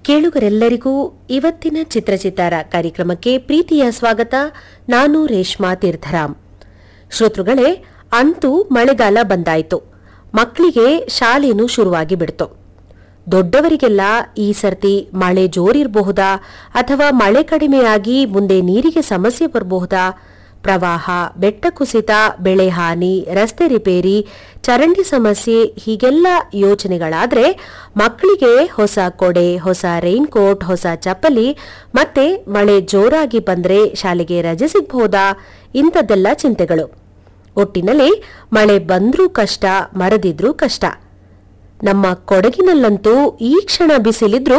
ಕೇಳುಗರೆಲ್ಲರಿಗೂ ಇವತ್ತಿನ ಚಿತ್ರಚಿತ್ತಾರ ಕಾರ್ಯಕ್ರಮಕ್ಕೆ ಪ್ರೀತಿಯ ಸ್ವಾಗತ ನಾನು ರೇಷ್ಮಾ ತೀರ್ಥರಾಮ್ ಶ್ರೋತೃಗಳೇ ಅಂತೂ ಮಳೆಗಾಲ ಬಂದಾಯ್ತು ಮಕ್ಕಳಿಗೆ ಶಾಲೆನೂ ಶುರುವಾಗಿ ಬಿಡ್ತು ದೊಡ್ಡವರಿಗೆಲ್ಲ ಈ ಸರ್ತಿ ಮಳೆ ಜೋರಿರಬಹುದಾ ಅಥವಾ ಮಳೆ ಕಡಿಮೆಯಾಗಿ ಮುಂದೆ ನೀರಿಗೆ ಸಮಸ್ಯೆ ಬರಬಹುದಾ ಪ್ರವಾಹ ಬೆಟ್ಟ ಕುಸಿತ ಬೆಳೆ ಹಾನಿ ರಸ್ತೆ ರಿಪೇರಿ ಚರಂಡಿ ಸಮಸ್ಯೆ ಹೀಗೆಲ್ಲ ಯೋಚನೆಗಳಾದ್ರೆ ಮಕ್ಕಳಿಗೆ ಹೊಸ ಕೊಡೆ ಹೊಸ ರೈನ್ ಕೋಟ್ ಹೊಸ ಚಪ್ಪಲಿ ಮತ್ತೆ ಮಳೆ ಜೋರಾಗಿ ಬಂದ್ರೆ ಶಾಲೆಗೆ ರಜೆ ಸಿಗಬಹುದಾ ಇಂಥದ್ದೆಲ್ಲ ಚಿಂತೆಗಳು ಒಟ್ಟಿನಲ್ಲಿ ಮಳೆ ಬಂದ್ರೂ ಕಷ್ಟ ಮರದಿದ್ರೂ ಕಷ್ಟ ನಮ್ಮ ಕೊಡಗಿನಲ್ಲಂತೂ ಈ ಕ್ಷಣ ಬಿಸಿಲಿದ್ರು